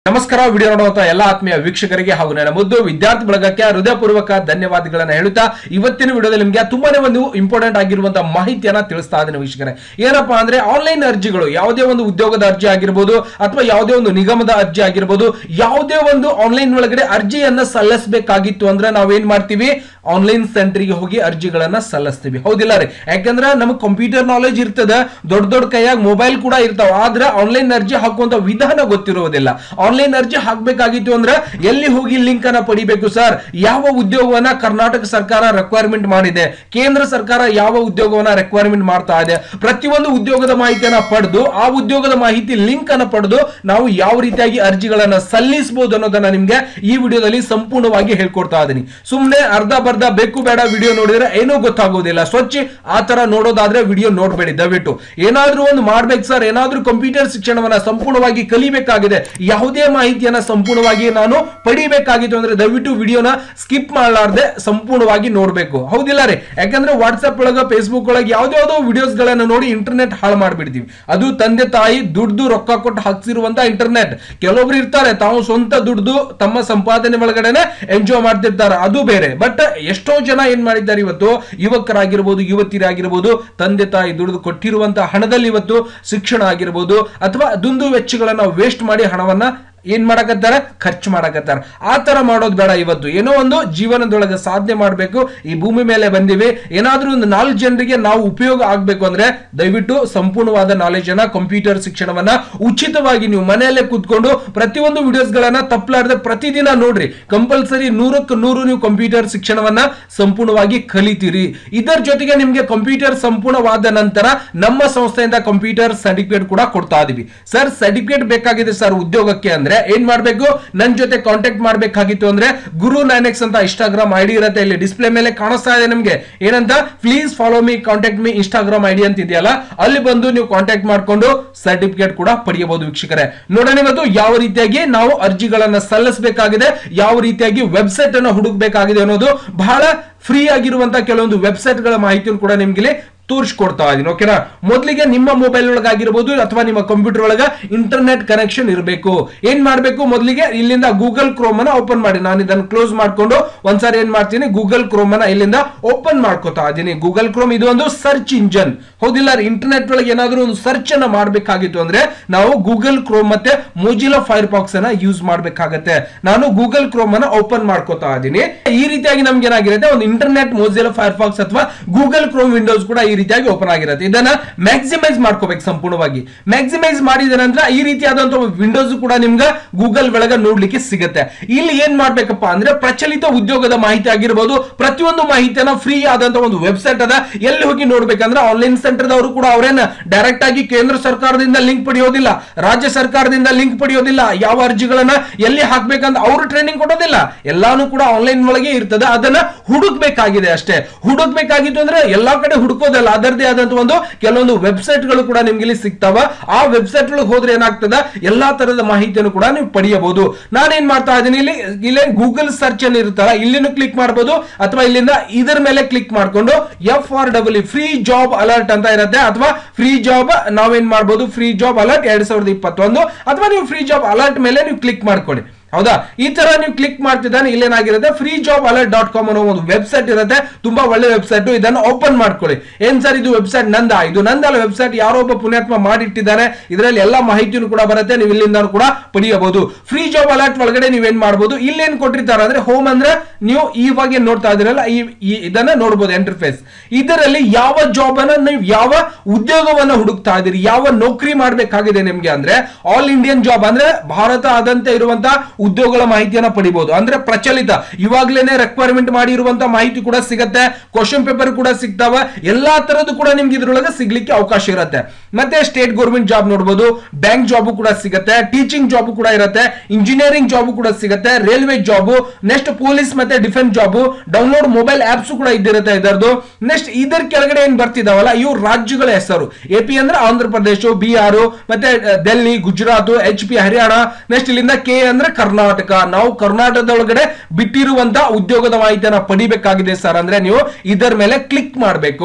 ನಮಸ್ಕಾರ ವಿಡಿಯೋ ನೋಡುವಂತ ಎಲ್ಲ ಆತ್ಮೀಯ ವೀಕ್ಷಕರಿಗೆ ಹಾಗೂ ನನ್ನ ಮುದ್ದು ವಿದ್ಯಾರ್ಥಿ ಬಳಗಕ್ಕೆ ಹೃದಯಪೂರ್ವಕ ಧನ್ಯವಾದಗಳನ್ನ ಹೇಳುತ್ತಾ ಇವತ್ತಿನ ವಿಡಿಯೋದಲ್ಲಿ ನಿಮಗೆ ತುಂಬಾನೇ ಒಂದು ಇಂಪಾರ್ಟೆಂಟ್ ಆಗಿರುವಂತಹ ಮಾಹಿತಿಯನ್ನ ತಿಳಿಸ್ತಾ ಇದ್ದೇನೆ ವೀಕ್ಷಕರೇ ಏನಪ್ಪಾ ಅಂದ್ರೆ ಆನ್ಲೈನ್ ಅರ್ಜಿಗಳು ಯಾವುದೇ ಒಂದು ಉದ್ಯೋಗದ ಅರ್ಜಿ ಆಗಿರ್ಬೋದು ಅಥವಾ ಯಾವುದೇ ಒಂದು ನಿಗಮದ ಅರ್ಜಿ ಆಗಿರ್ಬೋದು ಯಾವುದೇ ಒಂದು ಆನ್ಲೈನ್ ಒಳಗಡೆ ಅರ್ಜಿಯನ್ನ ಸಲ್ಲಿಸಬೇಕಾಗಿತ್ತು ಅಂದ್ರೆ ನಾವೇನ್ ಮಾಡ್ತೀವಿ ಆನ್ಲೈನ್ ಸೆಂಟರ್ಗೆ ಹೋಗಿ ಅರ್ಜಿಗಳನ್ನ ಸಲ್ಲಿಸ್ತೀವಿ ಹೌದಿಲ್ಲ ರೀ ಯಾಕಂದ್ರೆ ನಮಗೆ ಕಂಪ್ಯೂಟರ್ ನಾಲೆಜ್ ಇರ್ತದ ದೊಡ್ಡ ದೊಡ್ಡ ಕೈಯಾಗ ಮೊಬೈಲ್ ಕೂಡ ಇರ್ತಾವ ಆದ್ರೆ ಆನ್ಲೈನ್ ಅರ್ಜಿ ಹಾಕುವಂತ ವಿಧಾನ ಗೊತ್ತಿರುವುದಿಲ್ಲ ಆನ್ಲೈನ್ ಅರ್ಜಿ ಹಾಕ್ಬೇಕಾಗಿತ್ತು ಅಂದ್ರೆ ಎಲ್ಲಿ ಹೋಗಿ ಲಿಂಕ್ ಅನ್ನ ಪಡಿಬೇಕು ಸರ್ ಯಾವ ಉದ್ಯೋಗವನ್ನ ಕರ್ನಾಟಕ ಸರ್ಕಾರ ರಿಕ್ವೈರ್ಮೆಂಟ್ ಮಾಡಿದೆ ಕೇಂದ್ರ ಸರ್ಕಾರ ಯಾವ ಉದ್ಯೋಗವನ್ನ ರಿಕ್ವೈರ್ಮೆಂಟ್ ಮಾಡ್ತಾ ಇದೆ ಪ್ರತಿಯೊಂದು ಉದ್ಯೋಗದ ಮಾಹಿತಿಯನ್ನ ಪಡೆದು ಆ ಉದ್ಯೋಗದ ಮಾಹಿತಿ ಲಿಂಕ್ ಅನ್ನ ಪಡೆದು ನಾವು ಯಾವ ರೀತಿಯಾಗಿ ಅರ್ಜಿಗಳನ್ನ ಸಲ್ಲಿಸಬಹುದು ಅನ್ನೋದನ್ನ ನಿಮ್ಗೆ ಈ ವಿಡಿಯೋದಲ್ಲಿ ಸಂಪೂರ್ಣವಾಗಿ ಹೇಳ್ಕೊಡ್ತಾ ಇದ್ದೀನಿ ಸುಮ್ಮನೆ ಅರ್ಧ ಬರ್ಧ ಬೇಕು ಬೇಡ ವಿಡಿಯೋ ನೋಡಿದ್ರೆ ಏನೂ ಗೊತ್ತಾಗೋದಿಲ್ಲ ಸ್ವಚ್ಛ ಆ ತರ ನೋಡೋದಾದ್ರೆ ವಿಡಿಯೋ ನೋಡ್ಬೇಡಿ ದಯವಿಟ್ಟು ಏನಾದ್ರೂ ಒಂದು ಮಾಡ್ಬೇಕು ಸರ್ ಏನಾದ್ರೂ ಕಂಪ್ಯೂಟರ್ ಶಿಕ್ಷಣವನ್ನ ಸಂಪೂರ್ಣವಾಗಿ ಕಲಿಬೇಕಾಗಿದೆ ಯಾವುದೇ ಮಾಹಿತಿಯನ್ನ ಸಂಪೂರ್ಣವಾಗಿ ನಾನು ಪಡಿಬೇಕಾಗಿತ್ತು ಅಂದ್ರೆ ದಯವಿಟ್ಟು ವಿಡಿಯೋನ ಸ್ಕಿಪ್ ಮಾಡಲಾರ್ದೆ ಸಂಪೂರ್ಣವಾಗಿ ನೋಡ್ಬೇಕು ಹೌದಿಲ್ಲ ರೀ ಯಾಕಂದ್ರೆ ವಾಟ್ಸ್ಆಪ್ ಒಳಗ ಫೇಸ್ಬುಕ್ ಒಳಗೆ ಯಾವ್ದಾವ್ದೋ ವಿಡಿಯೋಸ್ ಗಳನ್ನ ನೋಡಿ ಇಂಟರ್ನೆಟ್ ಹಾಳು ಮಾಡ್ಬಿಡ್ತೀವಿ ಅದು ತಂದೆ ತಾಯಿ ದುಡ್ದು ರೊಕ್ಕ ಕೊಟ್ಟು ಹಾಕ್ಸಿರುವಂತ ಇಂಟರ್ನೆಟ್ ಕೆಲವೊಬ್ರು ಇರ್ತಾರೆ ತಾವು ಸ್ವಂತ ದುಡ್ದು ತಮ್ಮ ಸಂಪಾದನೆ ಒಳಗಡೆನೆ ಎಂಜಾಯ್ ಮಾಡ್ತಿರ್ತಾರೆ ಅದು ಬೇರೆ ಬಟ್ ಎಷ್ಟೋ ಜನ ಏನ್ ಮಾಡಿದ್ದಾರೆ ಇವತ್ತು ಯುವಕರಾಗಿರ್ಬೋದು ಯುವತಿಯರಾಗಿರ್ಬೋದು ತಂದೆ ತಾಯಿ ದುಡಿದು ಕೊಟ್ಟಿರುವಂತಹ ಹಣದಲ್ಲಿ ಇವತ್ತು ಶಿಕ್ಷಣ ಆಗಿರ್ಬೋದು ಅಥವಾ ದುಂದು ವೆಚ್ಚಗಳನ್ನ ವೇಸ್ಟ್ ಮಾಡಿ ಹಣವನ್ನ ಏನ್ ಮಾಡಕತ್ತಾರ ಖರ್ಚು ಮಾಡಕತ್ತಾರ ಆ ತರ ಮಾಡೋದು ಬೇಡ ಇವತ್ತು ಏನೋ ಒಂದು ಜೀವನದೊಳಗೆ ಸಾಧನೆ ಮಾಡಬೇಕು ಈ ಭೂಮಿ ಮೇಲೆ ಬಂದಿವಿ ಏನಾದ್ರೂ ಒಂದು ನಾಲ್ಕು ಜನರಿಗೆ ನಾವು ಉಪಯೋಗ ಆಗ್ಬೇಕು ಅಂದ್ರೆ ದಯವಿಟ್ಟು ಸಂಪೂರ್ಣವಾದ ನಾಲೆಜ್ ಅನ್ನ ಕಂಪ್ಯೂಟರ್ ಶಿಕ್ಷಣವನ್ನ ಉಚಿತವಾಗಿ ನೀವು ಮನೆಯಲ್ಲೇ ಕೂತ್ಕೊಂಡು ಪ್ರತಿಯೊಂದು ವಿಡಿಯೋಸ್ ಗಳನ್ನ ತಪ್ಪಲಾರ್ದೆ ಪ್ರತಿದಿನ ನೋಡ್ರಿ ಕಂಪಲ್ಸರಿ ನೂರಕ್ಕೆ ನೂರು ನೀವು ಕಂಪ್ಯೂಟರ್ ಶಿಕ್ಷಣವನ್ನ ಸಂಪೂರ್ಣವಾಗಿ ಕಲಿತೀರಿ ಇದರ ಜೊತೆಗೆ ನಿಮ್ಗೆ ಕಂಪ್ಯೂಟರ್ ಸಂಪೂರ್ಣವಾದ ನಂತರ ನಮ್ಮ ಸಂಸ್ಥೆಯಿಂದ ಕಂಪ್ಯೂಟರ್ ಸರ್ಟಿಫಿಕೇಟ್ ಕೂಡ ಕೊಡ್ತಾ ಇದೀವಿ ಸರ್ ಸರ್ಟಿಫಿಕೇಟ್ ಬೇಕಾಗಿದೆ ಸರ್ ಉದ್ಯೋಗಕ್ಕೆ ಅಂದ್ರೆ ಏನ್ ಮಾಡ್ಬೇಕು ನನ್ ಜೊತೆ ಕಾಂಟ್ಯಾಕ್ಟ್ ಮಾಡ್ಬೇಕಾಗಿತ್ತು ಅಂದ್ರೆ ಗುರು ನೈನ್ ಎಕ್ಸ್ ಅಂತ ಇನ್ಸ್ಟಾಗ್ರಾಮ್ ಐಡಿ ಇರುತ್ತೆ ಇಲ್ಲಿ ಡಿಸ್ಪ್ಲೇ ಮೇಲೆ ಕಾಣಿಸ್ತಾ ಇದೆ ನಿಮ್ಗೆ ಏನಂತ please follow me contact me Instagram ID ಅಂತ ಇದೆಯಲ್ಲ ಅಲ್ಲಿ ಬಂದು ನೀವು ಕಾಂಟ್ಯಾಕ್ಟ್ ಮಾಡ್ಕೊಂಡು ಸರ್ಟಿಫಿಕೇಟ್ ಕೂಡ ಪಡೆಯಬಹುದು ವೀಕ್ಷಕರೇ ನೋಡೋಣ ಇವತ್ತು ಯಾವ ರೀತಿಯಾಗಿ ನಾವು ಅರ್ಜಿಗಳನ್ನ ಸಲ್ಲಿಸಬೇಕಾಗಿದೆ ಯಾವ ರೀತಿಯಾಗಿ ವೆಬ್ಸೈಟ್ ಅನ್ನು ಹುಡುಕಬೇಕಾಗಿದೆ ಅನ್ನೋದು ಬಹಳ ಫ್ರೀ ಆಗಿರುವಂತಹ ಕೆಲವೊಂದು ವೆಬ್ಸೈಟ್ ಗಳ ಮಾಹಿತಿಯನ್ನು ಕೂಡ ನಿಮ್ಗೆ ಇಲ್ಲಿ ತೋರಿಸ್ಕೊಡ್ತಾ ಇದೀನಿ ಓಕೆನಾ ಮೊದಲಿಗೆ ನಿಮ್ಮ ಮೊಬೈಲ್ ಒಳಗಾಗಿರ್ಬೋದು ಅಥವಾ ನಿಮ್ಮ ಕಂಪ್ಯೂಟರ್ ಒಳಗ ಇಂಟರ್ನೆಟ್ ಕನೆಕ್ಷನ್ ಇರಬೇಕು ಏನ್ ಮಾಡ್ಬೇಕು ಮೊದಲಿಗೆ ಇಲ್ಲಿಂದ ಗೂಗಲ್ ಕ್ರೋಮ್ ಅನ್ನ ಓಪನ್ ಮಾಡಿ ನಾನು ಇದನ್ನು ಕ್ಲೋಸ್ ಮಾಡ್ಕೊಂಡು ಒಂದ್ಸಾರಿ ಏನ್ ಮಾಡ್ತೀನಿ ಗೂಗಲ್ ಕ್ರೋಮ್ ಅನ್ನ ಇಲ್ಲಿಂದ ಓಪನ್ ಮಾಡ್ಕೋತಾ ಇದೀನಿ ಗೂಗಲ್ ಕ್ರೋಮ್ ಇದು ಒಂದು ಸರ್ಚ್ ಇಂಜನ್ ಹೌದಿಲ್ಲ ಇಂಟರ್ನೆಟ್ ಒಳಗೆ ಏನಾದ್ರೂ ಒಂದು ಸರ್ಚ್ ಅನ್ನ ಮಾಡ್ಬೇಕಾಗಿತ್ತು ಅಂದ್ರೆ ನಾವು ಗೂಗಲ್ ಕ್ರೋಮ್ ಮತ್ತೆ ಮೊಜಿಲಾ ಫೈರ್ ಬಾಕ್ಸ್ ಅನ್ನ ಯೂಸ್ ಮಾಡ್ಬೇಕಾಗತ್ತೆ ನಾನು ಗೂಗಲ್ ಕ್ರೋಮ್ ಅನ್ನ ಓಪನ್ ಮಾಡ್ಕೋತಾ ಇದೀನಿ ಈ ರೀತಿಯಾಗಿ ನಮ್ಗೆ ಏನಾಗಿರುತ್ತೆ ಒಂದು ಇಂಟರ್ನೆಟ್ ಮೊಜಿಲಾ ಫೈರ್ ಬಾಕ್ಸ್ ಅಥವಾ ಗೂಗಲ್ ಕ್ರೋಮ್ ವಿಂಡೋಸ್ ಕೂಡ ಈ ರೀತಿಯಾಗಿ ಓಪನ್ ಆಗಿರುತ್ತೆ ಇದನ್ನ ಮ್ಯಾಕ್ಸಿಮೈಸ್ ಮಾಡ್ಕೋಬೇಕು ಸಂಪೂರ್ಣವಾಗಿ ಮ್ಯಾಕ್ಸಿಮೈಸ್ ಮಾಡಿದ ನಂತರ ಈ ರೀತಿಯಾದಂತಹ ವಿಂಡೋಸ್ ಕೂಡ ನಿಮ್ಗೆ ಗೂಗಲ್ ಒಳಗ ನೋಡ್ಲಿಕ್ಕೆ ಸಿಗುತ್ತೆ ಇಲ್ಲಿ ಏನ್ ಮಾಡ್ಬೇಕಪ್ಪ ಅಂದ್ರೆ ಪ್ರಚಲಿತ ಉದ್ಯೋಗದ ಮಾಹಿತಿ ಆಗಿರ್ಬೋದು ಪ್ರತಿಯೊಂದು ಮಾಹಿತಿಯನ್ನ ಫ್ರೀ ಆದಂತ ಒಂದು ವೆಬ್ಸೈಟ್ ಅದ ಎಲ್ಲಿ ಹೋಗಿ ನೋಡ್ಬೇಕಂದ್ರೆ ಆನ್ಲೈನ್ ಸೆಂಟರ್ ದವರು ಕೂಡ ಅವರೇನ ಡೈರೆಕ್ಟ್ ಆಗಿ ಕೇಂದ್ರ ಸರ್ಕಾರದಿಂದ ಲಿಂಕ್ ಪಡೆಯೋದಿಲ್ಲ ರಾಜ್ಯ ಸರ್ಕಾರದಿಂದ ಲಿಂಕ್ ಪಡೆಯೋದಿಲ್ಲ ಯಾವ ಅರ್ಜಿಗಳನ್ನ ಎಲ್ಲಿ ಹಾಕ್ಬೇಕಂತ ಅವರು ಟ್ರೈನಿಂಗ್ ಕೊಡೋದಿಲ್ಲ ಎಲ್ಲಾನು ಕೂಡ ಆನ್ಲೈನ್ ಒಳಗೆ ಇರ್ತದೆ ಅದನ್ನ ಹುಡುಕ್ಬೇಕಾಗಿದೆ ಅಷ್ಟೇ ಹುಡುಕ್ಬೇಕಾಗಿತ್ತು ಅಂದ್ರೆ ಎಲ್ಲಾ ಕಡೆ ಹುಡುಕೋದಲ್ಲ ಅದರದೇ ಆದಂತ ಒಂದು ಕೆಲವೊಂದು ವೆಬ್ಸೈಟ್ ಗಳು ಕೂಡ ನಿಮ್ಗೆ ಇಲ್ಲಿ ಸಿಗ್ತಾವ ಆ ವೆಬ್ಸೈಟ್ ಒಳಗೆ ಹೋದ್ರೆ ಏನಾಗ್ತದ ಎಲ್ಲಾ ತರದ ಮಾಹಿತಿಯನ್ನು ಕೂಡ ನೀವು ಪಡೆಯಬಹುದು ನಾನೇನ್ ಮಾಡ್ತಾ ಇದ್ದೀನಿ ಇಲ್ಲಿ ಇಲ್ಲೇ ಗೂಗಲ್ ಸರ್ಚ್ ಅನ್ನು ಇರುತ್ತಲ್ಲ ಇಲ್ಲಿನೂ ಕ್ಲಿಕ್ ಮಾಡಬಹುದು ಅಥವಾ ಇಲ್ಲಿಂದ ಇದರ ಮೇಲೆ ಕ್ಲಿಕ್ ಮಾಡ್ಕೊಂಡು F R W free job alert ಅಂತ ಇರುತ್ತೆ ಅಥವಾ ಫ್ರೀ ಜಾಬ್ ನಾವೇನ್ ಮಾಡ್ಬೋದು ಫ್ರೀ ಜಾಬ್ ಅಲರ್ಟ್ ಎರಡ್ ಸಾವಿರದ ಇಪ್ಪತ್ತೊಂದು ಅಥವಾ ನೀವು ಫ್ರೀ ಜಾಬ್ ಅಲರ್ಟ್ ಮೇಲೆ ನೀವು ಕ್ಲಿಕ್ ಮಾಡ್ಕೊಳ್ಳಿ ಹೌದಾ ಈ ತರ ನೀವು ಕ್ಲಿಕ್ ಮಾಡ್ತಿದ್ದಾನೆ ಇಲ್ಲೇನಾಗಿರುತ್ತೆ free job alert dot com ಅನ್ನೋ ಒಂದು ವೆಬ್ಸೈಟ್ ಇರುತ್ತೆ ತುಂಬಾ ಒಳ್ಳೆ ವೆಬ್ಸೈಟ್ ಇದನ್ನು ಓಪನ್ ಮಾಡ್ಕೊಳ್ಳಿ ಏನ್ ಸರ್ ಇದು ವೆಬ್ಸೈಟ್ ನಂದ ಇದು ನಂದಲ್ಲ ವೆಬ್ಸೈಟ್ ಯಾರೋ ಒಬ್ಬ ಪುಣ್ಯಾತ್ಮ ಮಾಡಿಟ್ಟಿದ್ದಾನೆ ಇದರಲ್ಲಿ ಎಲ್ಲ ಮಾಹಿತಿನೂ ಕೂಡ ಬರುತ್ತೆ ನೀವು ಇಲ್ಲಿಂದ ಕೂಡ ಪಡೆಯಬಹುದು ಫ್ರೀ ಜಾಬ್ ಅಲರ್ಟ್ ಒಳಗಡೆ ನೀವೇನ್ ಮಾಡಬಹುದು ಇಲ್ಲೇನ್ ಕೊಟ್ಟಿರ್ತಾರೆ ಅಂದ್ರೆ ಹೋಮ್ ಅಂದ್ರೆ ನೀವು ಇವಾಗ ಏನ್ ನೋಡ್ತಾ ಇದ್ರಲ್ಲ ಈ ಈ- ಇದನ್ನ ನೋಡಬಹುದು ಇಂಟರ್ಫೇಸ್ ಇದರಲ್ಲಿ ಯಾವ ಜಾಬ್ ಅನ್ನ ನೀವು ಯಾವ ಉದ್ಯೋಗವನ್ನ ಹುಡುಕ್ತಾ ಇದೀರಿ ಯಾವ ನೌಕರಿ ಮಾಡ್ಬೇಕಾಗಿದೆ ನಿಮ್ಗೆ ಅಂದ್ರೆ ಆಲ್ ಇಂಡಿಯನ್ ಜಾಬ್ ಅಂದ್ರೆ ಭಾರತ ಆದಂತೆ ಇರುವಂತಹ ಉದ್ಯೋಗಗಳ ಮಾಹಿತಿಯನ್ನ ಪಡಿಬಹುದು ಅಂದ್ರೆ ಪ್ರಚಲಿತ ಇವಾಗ್ಲೇನೆ ರೆಕ್ವೈರ್ಮೆಂಟ್ ಮಾಡಿರುವಂತ ಮಾಹಿತಿ ಕೂಡ ಸಿಗತ್ತೆ ಕ್ವಶನ್ ಪೇಪರ್ ಕೂಡ ಸಿಗ್ತಾವ ಎಲ್ಲಾ ತರದ್ದು ಕೂಡ ನಿಮ್ಗೆ ಇದ್ರೊಳಗೆ ಸಿಗ್ಲಿಕ್ಕೆ ಅವಕಾಶ ಇರುತ್ತೆ ಮತ್ತೆ ಸ್ಟೇಟ್ ಗೌರ್ಮೆಂಟ್ ಜಾಬ್ ನೋಡಬಹುದು ಬ್ಯಾಂಕ್ ಜಾಬ್ ಕೂಡ ಸಿಗತ್ತೆ ಟೀಚಿಂಗ್ ಜಾಬ್ ಕೂಡ ಇರುತ್ತೆ ಇಂಜಿನಿಯರಿಂಗ್ ಜಾಬ್ ಕೂಡ ಸಿಗತ್ತೆ ರೈಲ್ವೆ ಜಾಬ್ ನೆಕ್ಸ್ಟ್ ಪೊಲೀಸ್ ಮತ್ತೆ defence job download mobile apps ಕೂಡ ಇದ್ದಿರುತ್ತೆ ಇದರದು ನೆಕ್ಸ್ಟ್ ಇದರ ಕೆಳಗಡೆ ಏನ್ ಬರ್ತಿದಾವಲ್ಲ ಇವು ರಾಜ್ಯಗಳ ಹೆಸರು ಎ ಪಿ ಅಂದ್ರೆ ಆಂಧ್ರ ಪ್ರದೇಶ ಬಿಹಾರ್ ಮತ್ತೆ ಅಹ್, Delhi Gujarat H P Haryana next ಇಲ್ಲಿಂದ ಕೆ ಅಂದ್ರೆ ಕರ್ನಾಟಕ ನಾವು ಕರ್ನಾಟಕದೊಳಗಡೆ ಬಿಟ್ಟಿರುವಂತ ಉದ್ಯೋಗದ ಮಾಹಿತಿಯನ್ನ ಪಡಿಬೇಕಾಗಿದೆ ಸರ್ ಅಂದ್ರೆ ನೀವು ಇದರ ಮೇಲೆ ಕ್ಲಿಕ್ ಮಾಡಬೇಕು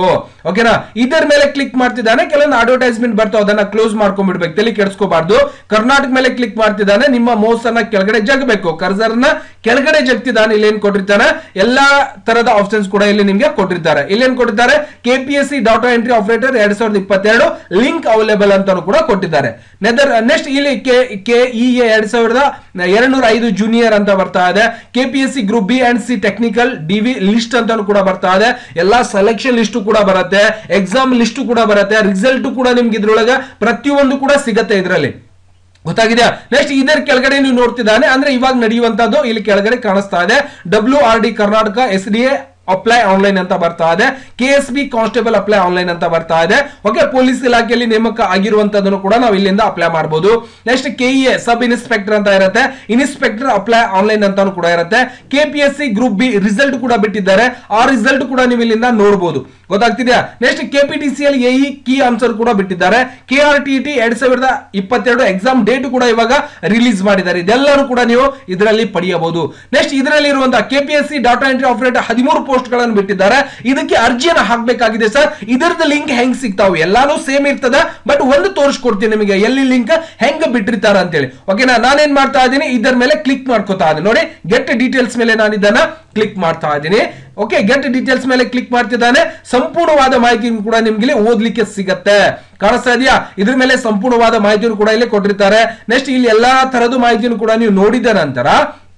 ಓಕೆನಾ ಇದರ ಮೇಲೆ ಕ್ಲಿಕ್ ಮಾಡ್ತಿದ್ದಾನೆ ಕೆಲವೊಂದು ಅಡ್ವರ್ಟೈಸ್ಮೆಂಟ್ ಬರ್ತಾವ ಅದನ್ನ ಕ್ಲೋಸ್ ಮಾಡ್ಕೊಂಡ್ಬಿಡ್ಬೇಕು ತಲೆ ಕೆಡಿಸ್ಕೋಬಾರ್ದು ಕರ್ನಾಟಕ ಮೇಲೆ ಕ್ಲಿಕ್ ಮಾಡ್ತಿದ್ದಾನೆ ನಿಮ್ಮ ಮೌಸ್ ಅನ್ನ ಕೆಳಗಡೆ ಜಗಬೇಕು ಕರ್ಸರ್ ನ ಕೆಳಗಡೆ ಜಗ್ತಿದ್ದಾನೆ ಇಲ್ಲಿ ಏನ್ ಕೊಟ್ಟಿರ್ತಾನೆ ಎಲ್ಲಾ ತರದ ಆಪ್ಷನ್ಸ್ ಕೂಡ ಇಲ್ಲಿ ನಿಮ್ಗೆ ಕೊಟ್ಟಿರ್ತಾರೆ ಇಲ್ಲಿ ಏನ್ ಕೊಟ್ಟಿದ್ದಾರೆ ಕೆಪಿಎಸ್ಸಿ ಡಾಟಾ ಎಂಟ್ರಿ ಆಪರೇಟರ್ ಎರಡ್ ಸಾವಿರದ ಇಪ್ಪತ್ತೆರಡು ಲಿಂಕ್ ಅವೈಲೇಬಲ್ ಅಂತಾನು ಕೂಡ ಕೊಟ್ಟಿದ್ದಾರೆ ನೆದರ್ ನೆಕ್ಸ್ಟ್ ಇಲ್ಲಿ ಕೆ ಕೆ ಇ ಎರಡ್ ಸಾವಿರದ ಎರಡ್ನೂರ ಐದು ಜೂನಿಯರ್ ಅಂತ ಬರ್ತಾ ಇದೆ KPSC group B and C technical DV list ಅಂತಾನು ಕೂಡ ಬರ್ತಾ ಇದೆ ಎಲ್ಲಾ ಸೆಲೆಕ್ಷನ್ ಲಿಸ್ಟ್ ಕೂಡ ಬರುತ್ತೆ ಎಕ್ಸಾಮ್ ಲಿಸ್ಟ್ ಕೂಡ ಬರುತ್ತೆ ರಿಸಲ್ಟ್ ಕೂಡ ನಿಮ್ಗೆ ಇದ್ರೊಳಗೆ ಪ್ರತಿಯೊಂದು ಕೂಡ ಸಿಗತ್ತೆ ಇದರಲ್ಲಿ ಗೊತ್ತಾಗಿದೆಯಾ ನೆಕ್ಸ್ಟ್ ಇದರ ಕೆಳಗಡೆ ನೀವು ನೋಡ್ತಿದ್ದಾನೆ ಅಂದ್ರೆ ಇವಾಗ ನಡೆಯುವಂತದ್ದು ಇಲ್ಲಿ ಕೆಳಗಡೆ ಕಾಣಿಸ್ತಾ ಇದೆ W R D Karnataka S D A apply online ಅಂತ ಬರ್ತಾ ಇದೆ K S B constable apply online ಅಂತ ಬರ್ತಾ ಇದೆ ಓಕೆ ಪೊಲೀಸ್ ಇಲಾಖೆಯಲ್ಲಿ ನೇಮಕ ಆಗಿರುವಂತದನ್ನು ಕೂಡ ನಾವು ಇಲ್ಲಿಂದ ಅಪ್ಲೈ ಮಾಡಬಹುದು next K E sub inspector ಅಂತ ಇರುತ್ತೆ ಇನ್ಸ್ಪೆಕ್ಟರ್ ಅಪ್ಲೈ ಆನ್ಲೈನ್ ಅಂತಾನು ಕೂಡ ಇರುತ್ತೆ K P S C group B result ಕೂಡ ಬಿಟ್ಟಿದ್ದಾರೆ ಆ ರಿಸಲ್ಟ್ ಕೂಡ ನೀವು ಇಲ್ಲಿಂದ ನೋಡಬಹುದು ಗೊತ್ತಾಗ್ತಿದ್ಯಾ next K P T C L A key answer ಕೂಡ ಬಿಟ್ಟಿದ್ದಾರೆ ಕೆ ಆರ್ ಟಿ ಟಿ ಎರಡ್ ಸಾವಿರದ ಇಪ್ಪತ್ತೆರಡು ಎಕ್ಸಾಮ್ ಡೇಟ್ ಕೂಡ ಇವಾಗ ರಿಲೀಸ್ ಮಾಡಿದ್ದಾರೆ ಇದೆಲ್ಲರೂ ಕೂಡ ನೀವು ಇದರಲ್ಲಿ ಪಡೆಯಬಹುದು ನೆಕ್ಸ್ಟ್ ಇದರಲ್ಲಿ ಇರುವಂತಹ ಕೆಪಿಎಸ್ಸಿ ಡಾಟಾ ಎಂಟ್ರಿ ಆಪರೇಟರ್ ಹದಿಮೂರು ಪೋಸ್ಟ್ ಗಳನ್ನು ಬಿಟ್ಟಿದ್ದಾರೆ ಇದಕ್ಕೆ ಅರ್ಜಿಯನ್ನು ಹಾಕಬೇಕಾಗಿದೆ ಸರ್ ಇದರದ ಲಿಂಕ್ ಹೆಂಗ್ ಸಿಗ್ತಾವೆ ಎಲ್ಲಾನು ಸೇಮ್ ಇರ್ತದ ಬಟ್ ಒಂದು ತೋರಿಸ್ಕೊಡ್ತೀನಿ ನಿಮಗೆ ಎಲ್ಲಿ ಲಿಂಕ್ ಹೆಂಗ್ ಬಿಟ್ಟಿರ್ತಾರ ಅಂತೇಳಿ ಓಕೆನಾ ನಾನೇನ್ ಮಾಡ್ತಾ ಇದ್ದೀನಿ ಇದರ ಮೇಲೆ ಕ್ಲಿಕ್ ಮಾಡ್ಕೋತಾ ಇದ್ದೀನಿ ನೋಡಿ ಗೆಟ್ ಡೀಟೇಲ್ಸ್ ಮೇಲೆ ನಾನು ಇದನ್ನ ಕ್ಲಿಕ್ ಮಾಡ್ತಾ ಇದ್ದೀನಿ ಓಕೆ ಗೆಟ್ ಡೀಟೇಲ್ಸ್ ಮೇಲೆ ಕ್ಲಿಕ್ ಮಾಡ್ತಿದ್ದಾನೆ ಸಂಪೂರ್ಣವಾದ ಮಾಹಿತಿ ಕೂಡ ನಿಮ್ಗೆ ಇಲ್ಲಿ ಓದ್ಲಿಕ್ಕೆ ಸಿಗತ್ತೆ ಕಾಣಿಸ್ತಾ ಇದೆಯಾ ಇದ್ರ ಮೇಲೆ ಸಂಪೂರ್ಣವಾದ ಮಾಹಿತಿಯನ್ನು ಕೂಡ ಇಲ್ಲಿ ಕೊಟ್ಟಿರ್ತಾರೆ ನೆಕ್ಸ್ಟ್ ಇಲ್ಲಿ ಎಲ್ಲಾ ತರದ ಮಾಹಿತಿಯನ್ನು ಕೂಡ ನೀವು ನೋಡಿದ ನಂತರ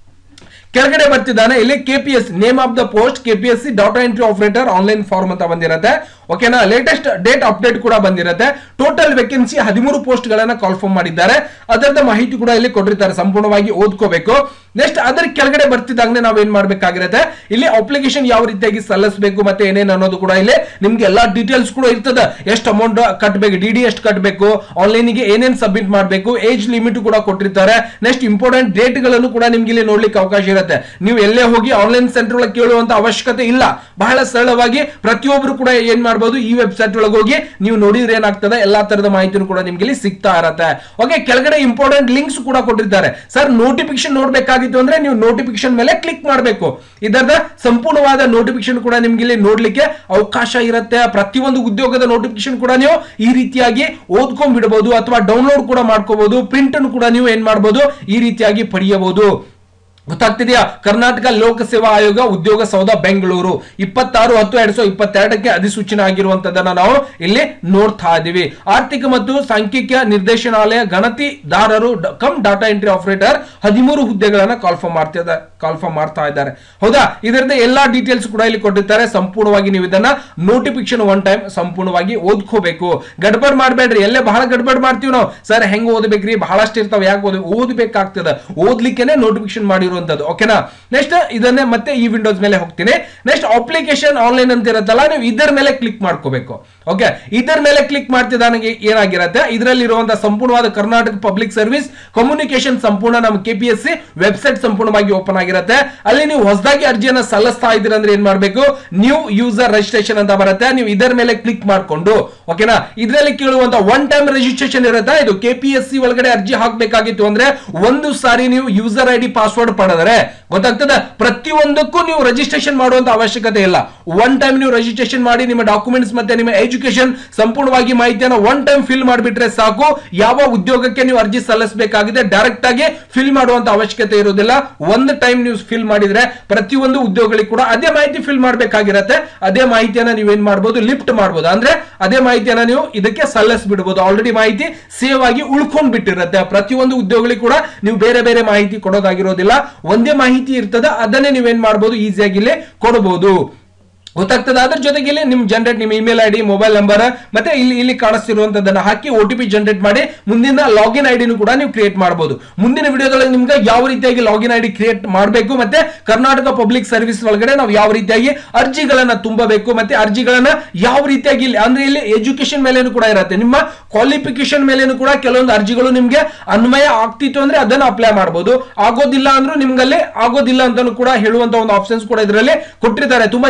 ಕೆಳಗಡೆ ಬರ್ತಿದ್ದಾನೆ ಇಲ್ಲಿ KPS name of the post KPS C data entry operator online form ಅಂತ ಬಂದಿರುತ್ತೆ ಓಕೆನಾ ಲೇಟೆಸ್ಟ್ ಡೇಟ್ ಅಪ್ಡೇಟ್ ಕೂಡ ಬಂದಿರುತ್ತೆ ಟೋಟಲ್ ವೇಕೆನ್ಸಿ ಹದಿಮೂರು ಪೋಸ್ಟ್ ಗಳನ್ನ ಕಾಲ್ಫಾರ್ಮ್ ಮಾಡಿದ್ದಾರೆ ಅದರದ ಮಾಹಿತಿ ಕೂಡ ಇಲ್ಲಿ ಕೊಟ್ಟಿರ್ತಾರೆ ಸಂಪೂರ್ಣವಾಗಿ ಓದ್ಕೋಬೇಕು ನೆಕ್ಸ್ಟ್ ಅದರ ಕೆಳಗಡೆ ಬರ್ತಿದ್ದಂಗೆ ನಾವ್ ಏನ್ ಮಾಡ್ಬೇಕಾಗಿರುತ್ತೆ ಇಲ್ಲಿ ಅಪ್ಲಿಕೇಶನ್ ಯಾವ ರೀತಿಯಾಗಿ ಸಲ್ಲಿಸಬೇಕು ಮತ್ತೆ ಏನೇನು ಅನ್ನೋದು ಕೂಡ ಇಲ್ಲಿ ನಿಮ್ಗೆ ಎಲ್ಲಾ ಡೀಟೇಲ್ಸ್ ಕೂಡ ಇರ್ತದೆ ಎಷ್ಟು ಅಮೌಂಟ್ ಕಟ್ಟಬೇಕು ಡಿ ಡಿ ಎಷ್ಟು ಕಟ್ಟಬೇಕು ಆನ್ಲೈನ್ ಗೆ ಏನೇನ್ ಸಬ್ಮಿಟ್ ಮಾಡಬೇಕು ಏಜ್ ಲಿಮಿಟ್ ಕೂಡ ಕೊಟ್ಟಿರ್ತಾರೆ ನೆಕ್ಸ್ಟ್ ಇಂಪಾರ್ಟೆಂಟ್ ಡೇಟ್ ಗಳನ್ನು ಕೂಡ ನಿಮ್ಗೆ ಇಲ್ಲಿ ನೋಡ್ಲಿಕ್ಕೆ ಅವಕಾಶ ಇರುತ್ತೆ ನೀವು ಎಲ್ಲೇ ಹೋಗಿ ಆನ್ಲೈನ್ ಸೆಂಟರ್ ಒಳಗೆ ಕೇಳುವಂತ ಅವಶ್ಯಕತೆ ಇಲ್ಲ ಬಹಳ ಸರಳವಾಗಿ ಪ್ರತಿಯೊಬ್ರು ಕೂಡ ಏನ್ ಮಾಡಬಹುದು ಈ ವೆಬ್ಸೈಟ್ ಒಳಗೆ ಹೋಗಿ ನೀವು ನೋಡಿದ್ರೆ ಏನಾಗ್ತದೆ ಎಲ್ಲಾ ತರದ ಮಾಹಿತಿನೂ ಕೂಡ ನಿಮ್ಗೆ ಇಲ್ಲಿ ಸಿಗ್ತಾ ಇರತ್ತೆ ಓಕೆ ಕೆಳಗಡೆ ಇಂಪಾರ್ಟೆಂಟ್ ಲಿಂಕ್ಸ್ ಕೂಡ ಕೊಟ್ಟಿರ್ತಾರೆ ಸರ್ ನೋಟಿಫಿಕೇಶನ್ ನೋಡ್ಬೇಕಾಗಿತ್ತು ಅಂದ್ರೆ ನೀವು ನೋಟಿಫಿಕೇಶನ್ ಮೇಲೆ ಕ್ಲಿಕ್ ಮಾಡಬೇಕು ಇದರದ ಸಂಪೂರ್ಣವಾದ ನೋಟಿಫಿಕೇಶನ್ ಕೂಡ ನಿಮ್ಗೆ ಇಲ್ಲಿ ನೋಡ್ಲಿಕ್ಕೆ ಅವಕಾಶ ಇರುತ್ತೆ ಪ್ರತಿಯೊಂದು ಉದ್ಯೋಗದ ನೋಟಿಫಿಕೇಶನ್ ಕೂಡ ನೀವು ಈ ರೀತಿಯಾಗಿ ಓದ್ಕೊಂಡ್ ಬಿಡಬಹುದು ಅಥವಾ ಡೌನ್ಲೋಡ್ ಕೂಡ ಮಾಡ್ಕೋಬಹುದು ಪ್ರಿಂಟ್ ಅನ್ನು ಕೂಡ ನೀವು ಏನ್ ಮಾಡಬಹುದು ಈ ರೀತಿಯಾಗಿ ಪಡೆಯಬಹುದು ಗೊತ್ತಾಗ್ತಿದೆಯಾ ಕರ್ನಾಟಕ ಲೋಕಸೇವಾ ಆಯೋಗ ಉದ್ಯೋಗ ಸೌಧ ಬೆಂಗಳೂರು ಇಪ್ಪತ್ತಾರು ಹತ್ತು ಎರಡ್ ಸಾವಿರದ ಇಪ್ಪತ್ತೆರಡಕ್ಕೆ ಅಧಿಸೂಚನೆ ಆಗಿರುವಂತದನ್ನ ನಾವು ಇಲ್ಲಿ ನೋಡ್ತಾ ಇದೀವಿ ಆರ್ಥಿಕ ಮತ್ತು ಸಾಂಖ್ಯಿಕ ನಿರ್ದೇಶನಾಲಯ ಗಣತಿದಾರರು ಡ- ಕಮ್ ಡಾಟಾ ಎಂಟ್ರಿ ಆಪರೇಟರ್ ಹದಿಮೂರು ಹುದ್ದೆಗಳನ್ನ ಕಾಲ್ಫಾರ್ಮ್ ಮಾಡ್ತಾ ಕಾಲ್ಫಾರ್ಮ್ ಮಾಡ್ತಾ ಇದ್ದಾರೆ ಹೌದಾ ಇದರದ ಎಲ್ಲಾ ಡೀಟೇಲ್ಸ್ ಕೂಡ ಇಲ್ಲಿ ಕೊಟ್ಟಿರ್ತಾರೆ ಸಂಪೂರ್ಣವಾಗಿ ನೀವು ಇದನ್ನ ನೋಟಿಫಿಕೇಶನ್ ಒನ್ ಟೈಮ್ ಸಂಪೂರ್ಣವಾಗಿ ಓದ್ಕೋಬೇಕು ಗಡ್ಬಡ್ ಮಾಡಬೇಡ್ರಿ ಎಲ್ಲೇ ಬಹಳ ಗಡ್ಬಡ್ ಮಾಡ್ತೀವಿ ನಾವು ಸರ್ ಹೆಂಗ್ ಓದಬೇಕ್ರಿ ಬಹಳಷ್ಟು ಇರ್ತಾವ ಯಾಕೆ ಓದ ಓದ್ಬೇಕಾಗ್ತದ ಓದ್ಲಿಕ್ಕೆನೆ ನೋಟಿಫಿಕೇಶನ್ ಮಾಡಿರುವಂತದ್ದು ಓಕೆನಾ ನೆಕ್ಸ್ಟ್ ಇದನ್ನೇ ಮತ್ತೆ ಈ ವಿಂಡೋಸ್ ಮೇಲೆ ಹೋಗ್ತೀನಿ ನೆಕ್ಸ್ಟ್ ಅಪ್ಲಿಕೇಶನ್ ಆನ್ಲೈನ್ ಅಂತ ಇರುತ್ತಲ್ಲ ನೀವು ಇದರ ಮೇಲೆ ಕ್ಲಿಕ್ ಮಾಡ್ಕೋಬೇಕು ಓಕೆ ಇದರ ಮೇಲೆ ಕ್ಲಿಕ್ ಮಾಡ್ತಿದ್ದಾನೆ ಏನಾಗಿರತ್ತೆ ಇದರಲ್ಲಿ ಇರುವಂತಹ ಸಂಪೂರ್ಣವಾದ ಕರ್ನಾಟಕ ಪಬ್ಲಿಕ್ ಸರ್ವಿಸ್ ಕಮ್ಯುನಿಕೇಶನ್ ಸಂಪೂರ್ಣ ನಮ್ಮ ಕೆಪಿಎಸ್ಸಿ ವೆಬ್ಸೈಟ್ ಸಂಪೂರ್ಣವಾಗಿ ಓಪನ್ ಆಗಿರುತ್ತೆ ಅಲ್ಲಿ ನೀವು ಹೊಸದಾಗಿ ಅರ್ಜಿಯನ್ನ ಸಲ್ಲಿಸ್ತಾ ಇದ್ದೀರ ಅಂದ್ರೆ ಏನ್ ಮಾಡಬೇಕು ನ್ಯೂ ಯೂಸರ್ ರಿಜಿಸ್ಟ್ರೇಷನ್ ಅಂತ ಬರುತ್ತೆ ನೀವು ಇದರ ಮೇಲೆ ಕ್ಲಿಕ್ ಮಾಡ್ಕೊಂಡು ಓಕೆನಾ ಇದರಲ್ಲಿ ಕೇಳುವಂತ ಒನ್ ಟೈಮ್ ರಿಜಿಸ್ಟ್ರೇಷನ್ ಇರುತ್ತೆ ಇದು ಕೆಪಿಎಸ್ಸಿ ಒಳಗಡೆ ಅರ್ಜಿ ಹಾಕ್ಬೇಕಾಗಿತ್ತು ಅಂದ್ರೆ ಒಂದು ಸಾರಿ ನೀವು ಯೂಸರ್ ಐ ಡಿ ಪಾಸ್ವರ್ಡ್ ಪಡೆದರೆ ಗೊತ್ತಾಗ್ತದೆ ಪ್ರತಿಯೊಂದಕ್ಕೂ ನೀವು ರಿಜಿಸ್ಟ್ರೇಷನ್ ಮಾಡುವಂತ ಅವಶ್ಯಕತೆ ಇಲ್ಲ ಒನ್ ಟೈಮ್ ನೀವು ರಿಜಿಸ್ಟ್ರೇಷನ್ ಮಾಡಿ ನಿಮ್ಮ ಡಾಕ್ಯುಮೆಂಟ್ಸ್ ಮತ್ತೆ ನಿಮ್ಮ ಎಜುಕೇಶನ್ ಸಂಪೂರ್ಣವಾಗಿ ಮಾಹಿತಿಯನ್ನು ಒನ್ ಟೈಮ್ ಫಿಲ್ ಮಾಡಿಬಿಟ್ರೆ ಸಾಕು ಯಾವ ಉದ್ಯೋಗಕ್ಕೆ ನೀವು ಅರ್ಜಿ ಸಲ್ಲಿಸಬೇಕಾಗಿದೆ ಡೈರೆಕ್ಟ್ ಆಗಿ ಫಿಲ್ ಮಾಡುವಂತ ಅವಶ್ಯಕತೆ ಇರುವುದಿಲ್ಲ ಒಂದು ಟೈಮ್ ನೀವು ಫಿಲ್ ಮಾಡಿದ್ರೆ ಪ್ರತಿಯೊಂದು ಉದ್ಯೋಗಗಳಿಗೆ ಕೂಡ ಅದೇ ಮಾಹಿತಿ ಫಿಲ್ ಮಾಡಬೇಕಾಗಿರತ್ತೆ ಅದೇ ಮಾಹಿತಿಯನ್ನ ನೀವೇನ್ ಮಾಡಬಹುದು ಲಿಫ್ಟ್ ಮಾಡಬಹುದು ಅಂದ್ರೆ ಅದೇ ಮಾಹಿತಿಯನ್ನ ನೀವು ಇದಕ್ಕೆ ಸಲ್ಲಿಸ್ಬಿಡ್ಬೋದು ಆಲ್ರೆಡಿ ಮಾಹಿತಿ ಸೇವ್ ಆಗಿ ಉಳ್ಕೊಂಡ್ ಬಿಟ್ಟಿರುತ್ತೆ ಪ್ರತಿಯೊಂದು ಉದ್ಯೋಗಗಳಿಗೆ ಕೂಡ ನೀವು ಬೇರೆ ಬೇರೆ ಮಾಹಿತಿ ಕೊಡೋದಾಗಿರೋದಿಲ್ಲ ಒಂದೇ ಮಾಹಿತಿ ಇರ್ತದೆ ಅದನ್ನೇ ನೀವೇನ್ ಮಾಡಬಹುದು ಈಸಿಯಾಗಿ ಇಲ್ಲಿ ಕೊಡಬಹುದು ಗೊತ್ತಾಗ್ತದೆ ಅದ್ರ ಜೊತೆಗೆ ಇಲ್ಲಿ ನಿಮ್ ಜನರೇಟ್ ನಿಮ್ಮ ಇಮೇಲ್ ಐಡಿ ಮೊಬೈಲ್ ನಂಬರ್ ಮತ್ತೆ ಇಲ್ಲಿ ಇಲ್ಲಿ ಕಾಣಿಸ್ತಿರುವಂತದನ್ನ ಹಾಕಿ ಒ ಟಿ ಪಿ ಜನರೇಟ್ ಮಾಡಿ ಮುಂದಿನ ಲಾಗಿನ್ ಐಡಿನೂ ಕೂಡ ನೀವು ಕ್ರಿಯೇಟ್ ಮಾಡಬಹುದು ಮುಂದಿನ ವಿಡಿಯೋದೊಳಗೆ ನಿಮ್ಗೆ ಯಾವ ರೀತಿಯಾಗಿ ಲಾಗಿನ್ ಐಡಿ ಕ್ರಿಯೇಟ್ ಮಾಡಬೇಕು ಮತ್ತೆ ಕರ್ನಾಟಕ ಪಬ್ಲಿಕ್ ಸರ್ವಿಸ್ ಒಳಗಡೆ ನಾವು ಯಾವ ರೀತಿಯಾಗಿ ಅರ್ಜಿಗಳನ್ನ ತುಂಬಬೇಕು ಮತ್ತೆ ಅರ್ಜಿಗಳನ್ನ ಯಾವ ರೀತಿಯಾಗಿ ಇಲ್ಲಿ ಅಂದ್ರೆ ಇಲ್ಲಿ ಎಜುಕೇಶನ್ ಮೇಲೇನು ಕೂಡ ಇರುತ್ತೆ ನಿಮ್ಮ ಕ್ವಾಲಿಫಿಕೇಶನ್ ಮೇಲೇನು ಕೂಡ ಕೆಲವೊಂದು ಅರ್ಜಿಗಳು ನಿಮ್ಗೆ ಅನ್ವಯ ಆಗ್ತಿತ್ತು ಅಂದ್ರೆ ಅದನ್ನ ಅಪ್ಲೈ ಮಾಡಬಹುದು ಆಗೋದಿಲ್ಲ ಅಂದ್ರೂ ನಿಮ್ಗಲ್ಲಿ ಆಗೋದಿಲ್ಲ ಅಂತಾನು ಕೂಡ ಹೇಳುವಂತ ಒಂದು ಆಪ್ಷನ್ಸ್ ಕೂಡ ಇದರಲ್ಲಿ ಕೊಟ್ಟಿರ್ತಾರೆ ತುಂಬಾ ಚೆನ್ನಾಗಿರುವಂತ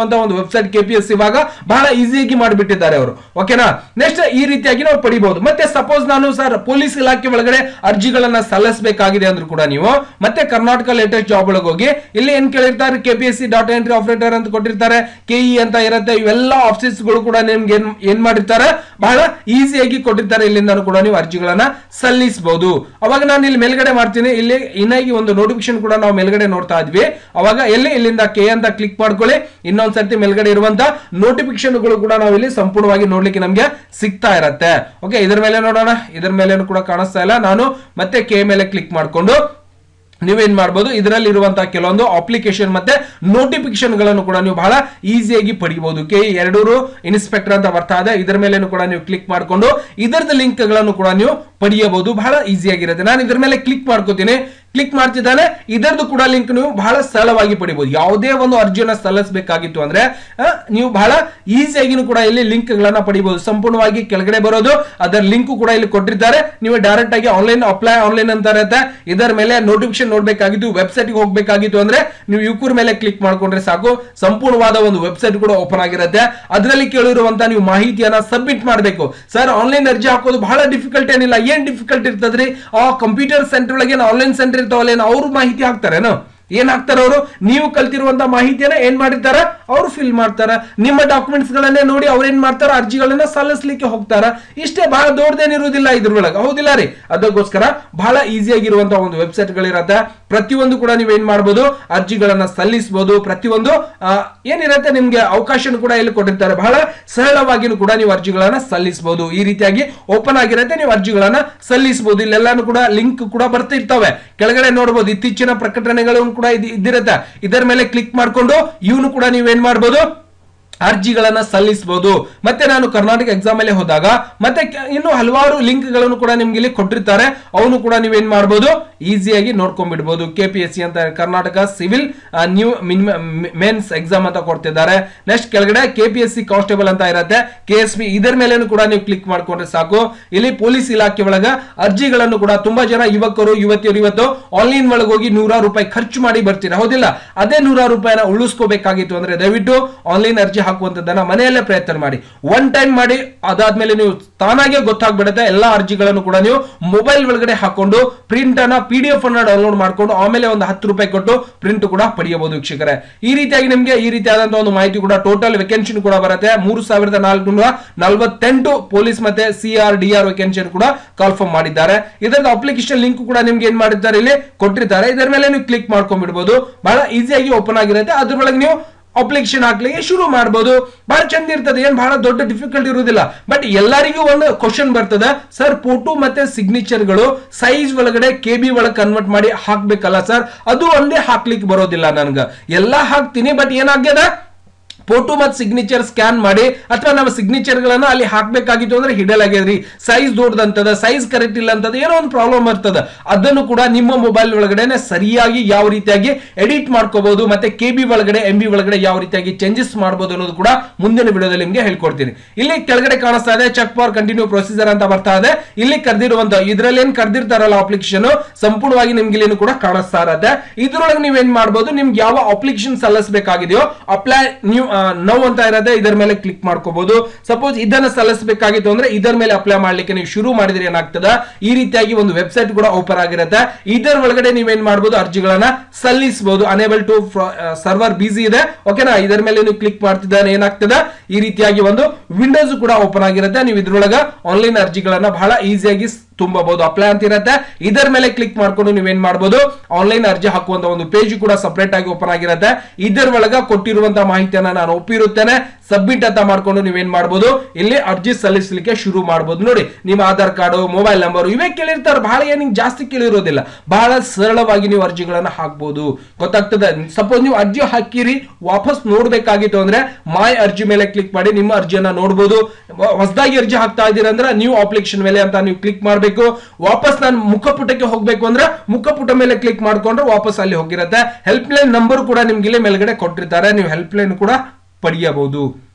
ಆಗಿರುವಂತ ಒಂದು ವೆಬ್ಸೈಟ್ ಕೆ ಪಿ ಎಸ್ ಇವಾಗ ಬಹಳ ಈಸಿಯಾಗಿ ಮಾಡಿಬಿಟ್ಟಿದ್ದಾರೆ ಅವರು ಓಕೆನಾ ನೆಕ್ಸ್ಟ್ ಈ ರೀತಿಯಾಗಿ ನಾವು ಪಡಿಬಹುದು ಮತ್ತೆ ಸಪೋಸ್ ನಾನು ಸರ್ ಪೊಲೀಸ್ ಇಲಾಖೆ ಒಳಗಡೆ ಅರ್ಜಿಗಳನ್ನ ಸಲ್ಲಿಸಬೇಕಾಗಿದೆ ಅಂದ್ರೂ ಕೂಡ ನೀವು ಮತ್ತೆ ಕರ್ನಾಟಕ ಲೇಟೆಸ್ಟ್ ಜಾಬ್ ಒಳಗೆ ಹೋಗಿ ಇಲ್ಲಿ ಏನ್ ಕೇಳಿರ್ತಾರೆ K P S C data entry operator ಅಂತ ಕೊಟ್ಟಿರ್ತಾರೆ ಕೆಇ ಅಂತ ಇರುತ್ತೆ ಇವೆಲ್ಲ ಆಫೀಸ್ ಗಳು ಕೂಡ ನಿಮ್ಗೆ ಏನ್ ಏನ್ ಮಾಡಿರ್ತಾರೆ ಬಹಳ ಈಸಿಯಾಗಿ ಕೊಟ್ಟಿರ್ತಾರೆ ಇಲ್ಲಿಂದ ಕೂಡ ನೀವು ಅರ್ಜಿಗಳನ್ನ ಸಲ್ಲಿಸಬಹುದು ಅವಾಗ ನಾನು ಇಲ್ಲಿ ಮೇಲ್ಗಡೆ ಮಾಡ್ತೀನಿ ಇಲ್ಲಿ ಇನ್ನಾಗಿ ಒಂದು ನೋಟಿಫಿಕೇಶನ್ ಕೂಡ ನಾವು ಮೇಲ್ಗಡೆ ನೋಡ್ತಾ ಇದ್ವಿ ಅವಾಗ ಎಲ್ಲಿ ಇಲ್ಲಿಂದ ಕೆ ಅಂತ ಕ್ಲಿಕ್ ಮಾಡ್ಕೊಳ್ಳಿ ಇನ್ನೊಂದ್ ಸರ್ತಿ ಮೇಲ್ಗಡೆ ಇರುವಂತ ನೋಟಿಫಿಕೇಶನ್ ಗಳು ಕೂಡ ನಾವು ಇಲ್ಲಿ ಸಂಪೂರ್ಣವಾಗಿ ನೋಡ್ಲಿಕ್ಕೆ ನಮ್ಗೆ ಸಿಗ್ತಾ ಇರತ್ತೆ ಓಕೆ ಇದ್ರ ಮೇಲೆ ನೋಡೋಣ ಇದ್ರ ಮೇಲೆ ಕೂಡ ಕಾಣಿಸ್ತಾ ಇಲ್ಲ ನಾನು ಮತ್ತೆ ಕೆ ಮೇಲೆ ಕ್ಲಿಕ್ ಮಾಡ್ಕೊಂಡು ನೀವೇನ್ ಮಾಡ್ಬೋದು ಇದರಲ್ಲಿ ಇರುವಂತಹ ಕೆಲವೊಂದು ಅಪ್ಲಿಕೇಶನ್ ಮತ್ತೆ ನೋಟಿಫಿಕೇಶನ್ ಗಳನ್ನು ಕೂಡ ನೀವು ಬಹಳ ಈಸಿಯಾಗಿ ಪಡಿಬಹುದು ಕೆ ಎರಡೂರು ಇನ್ಸ್ಪೆಕ್ಟರ್ ಅಂತ ಬರ್ತಾ ಇದೆ ಇದರ ಮೇಲೆ ಕೂಡ ನೀವು ಕ್ಲಿಕ್ ಮಾಡ್ಕೊಂಡು ಇದರದ ಲಿಂಕ್ ಗಳನ್ನು ಕೂಡ ನೀವು ಪಡೆಯಬಹುದು ಬಹಳ ಈಸಿಯಾಗಿರುತ್ತೆ ನಾನು ಇದರ ಮೇಲೆ ಕ್ಲಿಕ್ ಮಾಡ್ಕೋತೀನಿ ಕ್ಲಿಕ್ ಮಾಡ್ತಿದ್ದಾನೆ ಇದರದ್ದು ಕೂಡ ಲಿಂಕ್ ನೀವು ಬಹಳ ಸರಳವಾಗಿ ಪಡಿಬಹುದು ಯಾವುದೇ ಒಂದು ಅರ್ಜಿಯನ್ನ ಸಲ್ಲಿಸಬೇಕಾಗಿತ್ತು ಅಂದ್ರೆ ಆ, ನೀವು ಬಹಳ ಈಸಿಯಾಗಿನೂ ಕೂಡ ಇಲ್ಲಿ ಲಿಂಕ್ ಗಳನ್ನ ಪಡಿಬಹುದು ಸಂಪೂರ್ಣವಾಗಿ ಕೆಳಗಡೆ ಬರೋದು ಅದರ ಲಿಂಕ್ ಕೂಡ ಇಲ್ಲಿ ಕೊಟ್ಟಿರ್ತಾರೆ ನೀವು ಡೈರೆಕ್ಟ್ ಆಗಿ ಆನ್ಲೈನ್ ಅಪ್ಲೈ ಆನ್ಲೈನ್ ಅಂತ ಇರುತ್ತೆ ಇದರ ಮೇಲೆ ನೋಟಿಫಿಕೇಶನ್ ನೋಡ್ಬೇಕಾಗಿತ್ತು ವೆಬ್ಸೈಟ್ ಗೆ ಹೋಗ್ಬೇಕಾಗಿತ್ತು ಅಂದ್ರೆ ನೀವು ಯುಕೂರ್ ಮೇಲೆ ಕ್ಲಿಕ್ ಮಾಡ್ಕೊಂಡ್ರೆ ಸಾಕು ಸಂಪೂರ್ಣವಾದ ಒಂದು ವೆಬ್ಸೈಟ್ ಕೂಡ ಓಪನ್ ಆಗಿರುತ್ತೆ ಅದರಲ್ಲಿ ಕೇಳಿರುವಂತ ನೀವು ಮಾಹಿತಿಯನ್ನ ಸಬ್ಮಿಟ್ ಮಾಡಬೇಕು ಸರ್ ಆನ್ಲೈನ್ ಅರ್ಜಿ ಹಾಕೋದು ಬಹಳ ಡಿಫಿಕಲ್ಟ್ ಏನಿಲ್ಲ ಏನ್ ಡಿಫಿಕಲ್ಟ್ ಇರ್ತದ್ರಿ ಆ ಕಂಪ್ಯೂಟರ್ ಸೆಂಟರ್ ಒಳಗೆ ಆನ್ಲೈನ್ ಸೆಂಟರ್ ಇರ್ತಾವಲ್ಲ ಏನು ಅವ್ರು ಮಾಹಿತಿ ಹಾಕ್ತಾರೇನು ಏನ್ ಹಾಕ್ತಾರ ಅವರು ನೀವು ಕಲ್ತಿರುವಂತ ಮಾಹಿತಿಯನ್ನ ಏನ್ ಮಾಡಿರ್ತಾರ ಅವ್ರು ಫಿಲ್ ಮಾಡ್ತಾರ ನಿಮ್ಮ ಡಾಕ್ಯುಮೆಂಟ್ಸ್ ಗಳನ್ನೇ ನೋಡಿ ಅವ್ರು ಏನ್ ಮಾಡ್ತಾರ ಅರ್ಜಿಗಳನ್ನ ಸಲ್ಲಿಸ್ಲಿಕ್ಕೆ ಹೋಗ್ತಾರ ಇಷ್ಟೇ ಬಹಳ ದೊಡ್ಡದೇನಿರುವುದಿಲ್ಲ ಇದ್ರೊಳಗೆ ಹೌದಿಲ್ಲ ರೀ ಅದಕ್ಕೋಸ್ಕರ ಬಹಳ ಈಸಿಯಾಗಿರುವಂತಹ ಒಂದು ವೆಬ್ಸೈಟ್ ಗಳಿರತ್ತೆ ಪ್ರತಿಯೊಂದು ಕೂಡ ನೀವು ಏನ್ ಮಾಡ್ಬೋದು ಅರ್ಜಿಗಳನ್ನ ಸಲ್ಲಿಸಬಹುದು ಪ್ರತಿಯೊಂದು ಆ, ಏನಿರತ್ತೆ ನಿಮ್ಗೆ ಅವಕಾಶ ಕೂಡ ಇಲ್ಲಿ ಕೊಟ್ಟಿರ್ತಾರೆ ಬಹಳ ಸರಳವಾಗಿನೂ ಕೂಡ ನೀವು ಅರ್ಜಿಗಳನ್ನ ಸಲ್ಲಿಸಬಹುದು ಈ ರೀತಿಯಾಗಿ ಓಪನ್ ಆಗಿರತ್ತೆ ನೀವು ಅರ್ಜಿಗಳನ್ನ ಸಲ್ಲಿಸಬಹುದು ಇಲ್ಲೆಲ್ಲಾನು ಕೂಡ ಲಿಂಕ್ ಕೂಡ ಬರ್ತಿರ್ತವೆ ಕೆಳಗಡೆ ನೋಡಬಹುದು ಇತ್ತೀಚಿನ ಪ್ರಕಟಣೆಗಳು ಕೂಡ ಇದ್- ಇದ್ದಿರತ್ತೆ ಇದರ ಮೇಲೆ ಕ್ಲಿಕ್ ಮಾಡ್ಕೊಂಡು ಇವನು ಕೂಡ ನೀವೇನ್ ಮಾಡ್ಬೋದು ಅರ್ಜಿಗಳನ್ನ ಸಲ್ಲಿಸಬಹುದು ಮತ್ತೆ ನಾನು ಕರ್ನಾಟಕ ಎಕ್ಸಾಮ್ ಅಲ್ಲಿ ಹೋದಾಗ ಮತ್ತೆ ಕೆ- ಇನ್ನು ಹಲವಾರು ಲಿಂಕ್ ಗಳನ್ನು ಕೂಡ ನಿಮ್ಗೆ ಇಲ್ಲಿ ಕೊಟ್ಟಿರ್ತಾರೆ ಅವನು ಕೂಡ ನೀವೇನ್ ಮಾಡ್ಬೋದು ಈಸಿಯಾಗಿ ನೋಡ್ಕೊಂಡ್ಬಿಡ್ಬೋದು ಕೆ ಪಿ ಎಸ್ ಸಿ ಅಂತ Karnataka civil new mains exam ಅಂತ ಕೊಡ್ತಿದ್ದಾರೆ ನೆಕ್ಸ್ಟ್ ಕೆಳಗಡೆ K P S C constable ಅಂತ ಇರುತ್ತೆ ಕೆ ಎಸ್ ಪಿ ಇದರ ಮೇಲೆ ಕೂಡ ನೀವು ಕ್ಲಿಕ್ ಮಾಡ್ಕೊಂಡ್ರೆ ಸಾಕು ಇಲ್ಲಿ ಪೊಲೀಸ್ ಇಲಾಖೆ ಒಳಗ ಅರ್ಜಿಗಳನ್ನು ಕೂಡ ತುಂಬಾ ಜನ ಯುವಕರು ಯುವತಿಯರು ಇವತ್ತು ಆನ್ಲೈನ್ ಒಳಗೆ ಹೋಗಿ ನೂರಾರು ರೂಪಾಯಿ ಖರ್ಚು ಮಾಡಿ ಬರ್ತೀರಾ ಹೌದಿಲ್ಲ ಅದೇ ನೂರಾರು ರೂಪಾಯಿನ ಉಳಿಸ್ಕೋಬೇಕಾಗಿತ್ತು ಅಂದ್ರೆ ದಯವಿಟ್ಟು ಆನ್ಲೈನ್ ಅರ್ಜಿ ಹಾಕುವಂತದ್ದನ್ನ ಮನೆಯಲ್ಲೇ ಪ್ರಯತ್ನ ಮಾಡಿ ಒನ್ ಟೈಮ್ ಮಾಡಿ ಅದಾದ್ಮೇಲೆ ನೀವು ತಾನಾಗೆ ಗೊತ್ತಾಗ್ಬಿಡುತ್ತೆ ಎಲ್ಲಾ ಅರ್ಜಿಗಳನ್ನು ಕೂಡ ನೀವು ಮೊಬೈಲ್ ಒಳಗಡೆ ಹಾಕೊಂಡು ಪ್ರಿಂಟ್ ಅನ್ನ ಪಿ ಡಿ ಎಫ್ ಅನ್ನ ಡೌನ್ಲೋಡ್ ಮಾಡ್ಕೊಂಡು ಆಮೇಲೆ ಒಂದು ಹತ್ತು ರೂಪಾಯಿ ಕೊಟ್ಟು ಪ್ರಿಂಟ್ ಕೂಡ ಪಡೆಯಬಹುದು ವೀಕ್ಷಕರೇ ಈ ರೀತಿಯಾಗಿ ನಿಮಗೆ ಈ ರೀತಿಯಾದಂತಹ ಒಂದು ಮಾಹಿತಿ ಕೂಡ ಟೋಟಲ್ ವೇಕೆನ್ಸಿ ಕೂಡ ಬರುತ್ತೆ ಮೂರು ಸಾವಿರದ ನಾಲ್ಕುನೂರ ನಲವತ್ತೆಂಟು ಪೊಲೀಸ್ ಮತ್ತೆ C R D R vacancy ಕೂಡ ಕಾಲ್ಫರ್ಮ್ ಮಾಡಿದ್ದಾರೆ ಇದರದ ಅಪ್ಲಿಕೇಶನ್ ಲಿಂಕ್ ಕೂಡ ನಿಮ್ಗೆ ಏನ್ ಮಾಡಿದ್ದಾರೆ ಇಲ್ಲಿ ಕೊಟ್ಟಿರ್ತಾರೆ ಇದರ ಮೇಲೆ ನೀವು ಕ್ಲಿಕ್ ಮಾಡ್ಕೊಂಡ್ಬಿಡ್ಬೋದು ಬಹಳ ಈಸಿಯಾಗಿ ಓಪನ್ ಆಗಿರುತ್ತೆ ಅದ್ರೊಳಗೆ ನೀವು ಅಪ್ಲಿಕೇಶನ್ ಹಾಕ್ಲಿಕ್ಕೆ ಶುರು ಮಾಡ್ಬೋದು ಬಹಳ ಚಂದ ಇರ್ತದೆ ಏನ್ ಬಹಳ ದೊಡ್ಡ ಡಿಫಿಕಲ್ಟ್ ಇರುವುದಿಲ್ಲ ಬಟ್ ಎಲ್ಲರಿಗೂ ಒಂದು ಕ್ವಶನ್ ಬರ್ತದೆ ಸರ್ ಫೋಟೋ ಮತ್ತೆ ಸಿಗ್ನೇಚರ್ಗಳು ಸೈಜ್ ಒಳಗಡೆ ಕೆ ಬಿ ಒಳಗೆ ಕನ್ವರ್ಟ್ ಮಾಡಿ ಹಾಕ್ಬೇಕಲ್ಲ ಸರ್ ಅದು ಒಂದೇ ಹಾಕ್ಲಿಕ್ಕೆ ಬರೋದಿಲ್ಲ ನನ್ಗೆ ಎಲ್ಲಾ ಹಾಕ್ತೀನಿ ಬಟ್ ಏನಾಗ್ಯದ ಫೋಟೋ ಮತ್ತು ಸಿಗ್ನೇಚರ್ ಸ್ಕ್ಯಾನ್ ಮಾಡಿ ಅಥವಾ ನಮ್ಮ ಸಿಗ್ನೇಚರ್ ಗಳನ್ನ ಅಲ್ಲಿ ಹಾಕ್ಬೇಕಾಗಿತ್ತು ಅಂದ್ರೆ ಹಿಡಲಾಗ್ಯದ್ರಿ ಸೈಜ್ ದೊಡ್ಡದಂತದ ಸೈಜ್ ಕರೆಕ್ಟ್ ಇಲ್ಲ ಅಂತದ ಏನೋ ಒಂದು ಪ್ರಾಬ್ಲಮ್ ಇರ್ತದ ಅದನ್ನು ಕೂಡ ನಿಮ್ಮ ಮೊಬೈಲ್ ಒಳಗಡೆ ಸರಿಯಾಗಿ ಯಾವ ರೀತಿಯಾಗಿ ಎಡಿಟ್ ಮಾಡ್ಕೋಬಹುದು ಮತ್ತೆ ಕೆ ಬಿ ಒಳಗಡೆ ಎಂ ಬಿ ಒಳಗಡೆ ಯಾವ ರೀತಿಯಾಗಿ ಚೇಂಜಸ್ ಮಾಡಬಹುದು ಅನ್ನೋದು ಕೂಡ ಮುಂದಿನ ವಿಡಿಯೋದಲ್ಲಿ ನಿಮಗೆ ಹೇಳ್ಕೊಡ್ತೀನಿ ಇಲ್ಲಿ ಕೆಳಗಡೆ ಕಾಣಿಸ್ತಾ ಇದೆ ಚೆಕ್ ಫಾರ್ ಕಂಟಿನ್ಯೂ ಪ್ರೊಸೀಜರ್ ಅಂತ ಬರ್ತಾ ಇದೆ ಇಲ್ಲಿ ಕರೆದಿರುವಂತ ಇದ್ರಲ್ಲಿ ಏನ್ ಕರೆದಿರ್ತಾರಲ್ಲ ಅಪ್ಲಿಕೇಶನ್ ಸಂಪೂರ್ಣವಾಗಿ ನಿಮ್ಗೆ ಇಲ್ಲಿ ಕೂಡ ಕಾಣಿಸ್ತಾ ಇರತ್ತೆ ಇದ್ರೊಳಗೆ ನೀವೇನ್ ಮಾಡ್ಬೋದು ನಿಮ್ಗೆ ಯಾವ ಅಪ್ಲಿಕೇಶನ್ ಸಲ್ಲಿಸಬೇಕಾಗಿದೆಯೋ ಅಪ್ಲೈ ನ್ಯೂ ನೌ ಅಂತ ಇರತ್ತೆ ಇದರ ಮೇಲೆ ಕ್ಲಿಕ್ ಮಾಡ್ಕೋಬಹುದು ಸಪೋಸ್ ಇದನ್ನ ಸಲ್ಲಿಸಬೇಕಾಗಿತ್ತು ಅಂದ್ರೆ ಇದರ ಮೇಲೆ ಅಪ್ಲೈ ಮಾಡ್ಲಿಕ್ಕೆ ನೀವು ಶುರು ಮಾಡಿದ್ರೆ ಏನಾಗ್ತದ ಈ ರೀತಿಯಾಗಿ ಒಂದು ವೆಬ್ಸೈಟ್ ಕೂಡ ಓಪನ್ ಆಗಿರುತ್ತೆ ಇದರ ಒಳಗಡೆ ನೀವೇನ್ ಮಾಡ್ಬೋದು ಅರ್ಜಿಗಳನ್ನ ಸಲ್ಲಿಸಬಹುದು ಅನೇಬಲ್ ಟು ಸರ್ವರ್ ಬಿಸಿ ಇದೆ ಓಕೆನಾ ಇದರ ಮೇಲೆ ನೀವು ಕ್ಲಿಕ್ ಮಾಡ್ತಿದ್ದಾನೆ ಏನಾಗ್ತದ ಈ ರೀತಿಯಾಗಿ ಒಂದು ವಿಂಡೋಸ್ ಕೂಡ ಓಪನ್ ಆಗಿರುತ್ತೆ ನೀವು ಇದ್ರೊಳಗ ಆನ್ಲೈನ್ ಅರ್ಜಿಗಳನ್ನ ಬಹಳ ಈಸಿಯಾಗಿ ತುಂಬಬಹುದು ಅಪ್ಲೈ ಅಂತ ಇರುತ್ತೆ ಇದರ ಮೇಲೆ ಕ್ಲಿಕ್ ಮಾಡ್ಕೊಂಡು ನೀವೇನ್ ಮಾಡ್ಬೋದು ಆನ್ಲೈನ್ ಅರ್ಜಿ ಹಾಕುವಂತ ಒಂದು ಪೇಜ್ ಕೂಡ ಸಪರೇಟ್ ಆಗಿ ಓಪನ್ ಆಗಿರುತ್ತೆ ಇದರ ಒಳಗ ಕೊಟ್ಟಿರುವಂತಹ ಮಾಹಿತಿಯನ್ನ ನಾನು ಒಪ್ಪಿರುತ್ತೇನೆ ಸಬ್ಮಿಟ್ ಅಂತ ಮಾಡ್ಕೊಂಡು ನೀವೇನ್ ಮಾಡ್ಬೋದು ಇಲ್ಲಿ ಅರ್ಜಿ ಸಲ್ಲಿಸಲಿಕ್ಕೆ ಶುರು ಮಾಡ್ಬೋದು ನೋಡಿ ನಿಮ್ಮ ಆಧಾರ್ ಕಾರ್ಡು ಮೊಬೈಲ್ ನಂಬರ್ ಇವೇ ಕೇಳಿರ್ತಾರೆ ಬಹಳ ಏನಿಗೆ ಜಾಸ್ತಿ ಕೇಳಿರೋದಿಲ್ಲ ಬಹಳ ಸರಳವಾಗಿ ನೀವು ಅರ್ಜಿಗಳನ್ನ ಹಾಕ್ಬೋದು ಗೊತ್ತಾಗ್ತದೆ ಸಪೋಸ್ ನೀವು ಅರ್ಜಿ ಹಾಕಿರಿ ವಾಪಸ್ ನೋಡ್ಬೇಕಾಗಿತ್ತು ಅಂದ್ರೆ ಮಾಯ್ ಅರ್ಜಿ ಮೇಲೆ ಕ್ಲಿಕ್ ಮಾಡಿ ನಿಮ್ಮ ಅರ್ಜಿಯನ್ನ ನೋಡ್ಬೋದು ಹೊಸದಾಗಿ ಅರ್ಜಿ ಹಾಕ್ತಾ ಇದ್ದೀರಾ ಅಂದ್ರೆ ನೀವು ಅಪ್ಲಿಕೇಶನ್ ಮೇಲೆ ಅಂತ ನೀವು ಕ್ಲಿಕ್ ಮಾಡಬೇಕು ವಾಪಸ್ ನಾನು ಮುಖಪುಟಕ್ಕೆ ಹೋಗ್ಬೇಕು ಅಂದ್ರೆ ಮುಖಪುಟ ಮೇಲೆ ಕ್ಲಿಕ್ ಮಾಡ್ಕೊಂಡ್ರೆ ವಾಪಸ್ ಅಲ್ಲಿ ಹೋಗಿರುತ್ತೆ ಹೆಲ್ಪ್ ಲೈನ್ ನಂಬರ್ ಕೂಡ ನಿಮ್ಗೆ ಇಲ್ಲಿ ಮೇಲ್ಗಡೆ ಕೊಟ್ಟಿರ್ತಾರೆ ನೀವು ಹೆಲ್ಪ್ ಲೈನ್ ಕೂಡ ಪಡೆಯಬಹುದು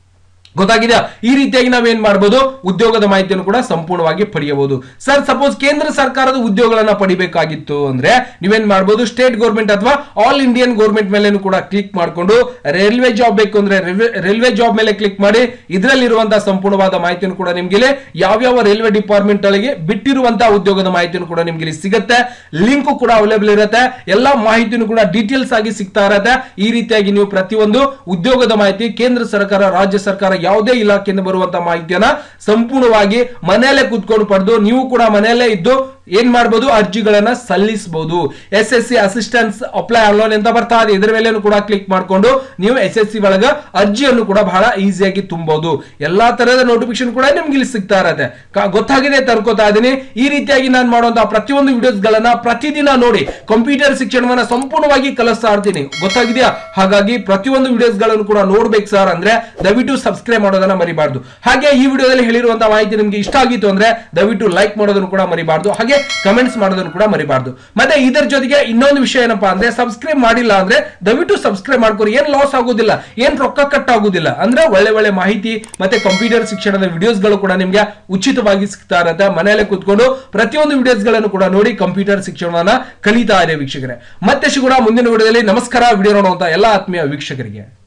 ಗೊತ್ತಾಗಿದೆಯಾ ಈ ರೀತಿಯಾಗಿ ನಾವೇನ್ ಮಾಡಬಹುದು ಉದ್ಯೋಗದ ಮಾಹಿತಿಯನ್ನು ಕೂಡ ಸಂಪೂರ್ಣವಾಗಿ ಪಡೆಯಬಹುದು ಸರ್ ಸಪೋಸ್ ಕೇಂದ್ರ ಸರ್ಕಾರದ ಉದ್ಯೋಗಗಳನ್ನ ಪಡಿಬೇಕಾಗಿತ್ತು ಅಂದ್ರೆ ನೀವೇನ್ ಮಾಡಬಹುದು ಸ್ಟೇಟ್ ಗೌರ್ಮೆಂಟ್ ಅಥವಾ ಆಲ್ ಇಂಡಿಯನ್ ಗೌರ್ಮೆಂಟ್ ಮೇಲೆ ಕೂಡ ಕ್ಲಿಕ್ ಮಾಡಿಕೊಂಡು ರೈಲ್ವೆ ಜಾಬ್ ಬೇಕು ಅಂದ್ರೆ ರೈಲ್ವೆ ಜಾಬ್ ಮೇಲೆ ಕ್ಲಿಕ್ ಮಾಡಿ ಇದರಲ್ಲಿರುವಂತಹ ಸಂಪೂರ್ಣವಾದ ಮಾಹಿತಿಯನ್ನು ಕೂಡ ನಿಮ್ಗೆ ಇಲ್ಲಿ ಯಾವ್ಯಾವ ರೈಲ್ವೆ ಡಿಪಾರ್ಟ್ಮೆಂಟ್ ಗಳಿಗೆ ಬಿಟ್ಟಿರುವಂತಹ ಉದ್ಯೋಗದ ಮಾಹಿತಿಯನ್ನು ಕೂಡ ನಿಮ್ಗೆ ಇಲ್ಲಿ ಸಿಗುತ್ತೆ ಲಿಂಕ್ ಕೂಡ ಅವೈಲೇಬಲ್ ಇರುತ್ತೆ ಎಲ್ಲಾ ಮಾಹಿತಿನೂ ಕೂಡ ಡೀಟೇಲ್ಸ್ ಆಗಿ ಸಿಗ್ತಾ ಇರತ್ತೆ ಈ ರೀತಿಯಾಗಿ ನೀವು ಪ್ರತಿಯೊಂದು ಉದ್ಯೋಗದ ಮಾಹಿತಿ ಕೇಂದ್ರ ಸರ್ಕಾರ ರಾಜ್ಯ ಸರ್ಕಾರ ಯಾವುದೇ ಇಲಾಖೆಯಿಂದ ಬರುವಂತಹ ಮಾಹಿತಿಯನ್ನ ಸಂಪೂರ್ಣವಾಗಿ ಮನೆಯಲ್ಲೇ ಕೂತ್ಕೊಂಡು ಪಡೆದು ನೀವು ಕೂಡ ಮನೆಯಲ್ಲೇ ಇದ್ದು ಏನ್ ಮಾಡಬಹುದು ಅರ್ಜಿಗಳನ್ನ ಸಲ್ಲಿಸಬಹುದು S S C assistance apply online ಅಂತ ಬರ್ತಾ ಇದೆ ಇದರ ಮೇಲೆ ಕೂಡ ಕ್ಲಿಕ್ ಮಾಡಿಕೊಂಡು ನೀವು ಎಸ್ ಎಸ್ ಸಿ ಒಳಗ ಅರ್ಜಿಯನ್ನು ಕೂಡ ಬಹಳ ಈಸಿಯಾಗಿ ತುಂಬಬಹುದು ಎಲ್ಲಾ ತರಹದ ನೋಟಿಫಿಕೇಶನ್ ಕೂಡ ನಿಮ್ಗೆ ಇಲ್ಲಿ ಸಿಗ್ತಾ ಇರತ್ತೆ ಕ- ಗೊತ್ತಾಗಿದೆ ತರ್ಕೋತಾ ಇದೀನಿ ಈ ರೀತಿಯಾಗಿ ನಾನು ಮಾಡುವಂತಹ ಪ್ರತಿಯೊಂದು ವಿಡಿಯೋಸ್ ಗಳನ್ನ ಪ್ರತಿದಿನ ನೋಡಿ ಕಂಪ್ಯೂಟರ್ ಶಿಕ್ಷಣವನ್ನ ಸಂಪೂರ್ಣವಾಗಿ ಕಲಿಸ್ತಾ ಇರ್ತೀನಿ ಗೊತ್ತಾಗಿದೆಯಾ ಹಾಗಾಗಿ ಪ್ರತಿಯೊಂದು ವಿಡಿಯೋಸ್ ಗಳನ್ನು ಕೂಡ ನೋಡ್ಬೇಕು ಸರ್ ಅಂದ್ರೆ ದಯವಿಟ್ಟು ಸಬ್ಸ್ಕ್ರೈಬ್ ಮಾಡೋದನ್ನ ಮರಿಬಾರ್ದು ಹಾಗೆ ಈ ವಿಡಿಯೋದಲ್ಲಿ ಹೇಳಿರುವಂತಹ ಮಾಹಿತಿ ನಿಮ್ಗೆ ಇಷ್ಟ ಆಗಿತ್ತು ಅಂದ್ರೆ ದಯವಿಟ್ಟು ಲೈಕ್ ಮಾಡೋದನ್ನು ಕೂಡ ಮರಿಬಾರ್ದು ಹಾಗೆ ಕಮೆಂಟ್ಸ್ ಮಾಡೋದನ್ನು ಕೂಡ ಮರಿಬಾರ್ದು ಮತ್ತೆ ಇದರ ಜೊತೆಗೆ ಇನ್ನೊಂದು ವಿಷಯ ಏನಪ್ಪಾ ಅಂದ್ರೆ ಸಬ್ಸ್ಕ್ರೈಬ್ ಮಾಡಿಲ್ಲ ಅಂದ್ರೆ ದಯವಿಟ್ಟು ಸಬ್ಸ್ಕ್ರೈಬ್ ಮಾಡ್ಕೊರಿ ಏನ್ ಲಾಸ್ ಆಗೋದಿಲ್ಲ ಏನ್ ರೊಕ್ಕ ಕಟ್ ಆಗೋದಿಲ್ಲ ಅಂದ್ರೆ ಒಳ್ಳೆ ಒಳ್ಳೆ ಮಾಹಿತಿ ಮತ್ತೆ ಕಂಪ್ಯೂಟರ್ ಶಿಕ್ಷಣದ ವಿಡಿಯೋಸ್ ಗಳು ಕೂಡ ನಿಮ್ಗೆ ಉಚಿತವಾಗಿ ಸಿಗ್ತಾ ಇರತ್ತೆ ಮನೆಯಲ್ಲೇ ಕೂತ್ಕೊಂಡು ಪ್ರತಿಯೊಂದು ವಿಡಿಯೋಸ್ ಗಳನ್ನು ಕೂಡ ನೋಡಿ ಕಂಪ್ಯೂಟರ್ ಶಿಕ್ಷಣವನ್ನ ಕಲಿತಾ ಇದೆ ವೀಕ್ಷಕರೇ ಮತ್ತೆ ಸಿಗೋಣ ಮುಂದಿನ ವಿಡಿಯೋದಲ್ಲಿ ನಮಸ್ಕಾರ ವಿಡಿಯೋ ನೋಡುವಂತ ಎಲ್ಲ ಆತ್ಮೀಯ ವೀಕ್ಷಕರಿಗೆ